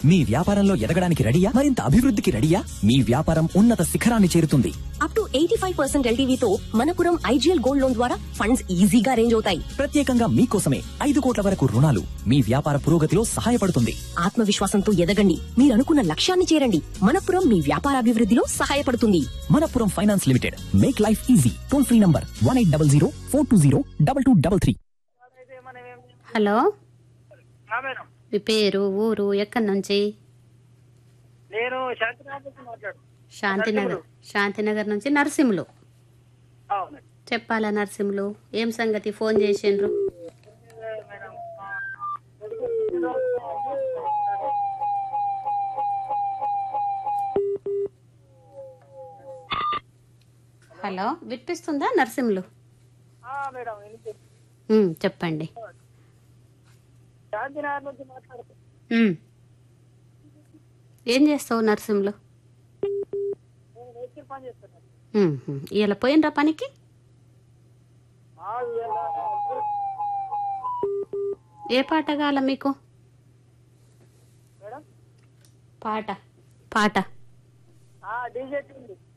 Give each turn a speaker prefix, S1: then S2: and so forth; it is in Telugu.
S1: మీ వ్యాపారంలో ఎదగడానికి రెడీయా మరింత అభివృద్ధికి రెడీయా మీ వ్యాపారం ఉన్నత శిఖరాన్ని చేరుతుంది
S2: up to eighty five percent ఎల్టీవీతో మనపురం ఐజీఎల్ గోల్డ్ లోన్ ద్వారా ఫండ్స్ ఈజీగా రేంజ్ అవుతాయి
S1: ప్రత్యేకంగా మీకోసమే ఐదు కోట్ల వరకు రుణాలు మీ వ్యాపార పురోగతిలో సహాయపడుతుంది
S2: ఆత్మవిశ్వాసంతో ఎదగండి మీరు అనుకున్న లక్ష్యాన్ని చేరండి మనపురం మీ వ్యాపారాభివృద్ధిలో సహాయపడుతుంది
S1: Manappuram finance limited make life easy toll free number one eight double zero four two zero double two double three
S3: hello
S4: ఆ మేడం
S3: మీ పేరు ఊరు ఎక్కడి నుంచి
S4: నేను శాంతినాథ్ నుంచి మాట్లాడు
S3: శాంతినగర్ శాంతినగర్ నుంచి నరసింహులు
S4: అవును
S3: చెప్పాలా నరసింహులు ఏం సంగతి ఫోన్ చేసిండ్రు
S4: మేడం
S3: హలో వినిపిస్తుందా నరసింహులు
S4: ఆ, మేడం వినిపి-
S3: ఉమ్, చెప్పండి
S4: శాంతినాథ్ నుంచి మాట్లాడుతున్నాను
S3: ఉమ్. ఏం చేస్తావు నరసింహులు
S4: నేను మేస్త్రి పని చేస్తున్నాను
S3: ఉమ్, ఉమ్. ఇలా పోయినరా పనికి
S4: ఆ, ఇలా-
S3: ఏ పాట కావాల మీకు
S4: మేడం
S3: పాట పాట
S4: ఆ, డీజే ఉంది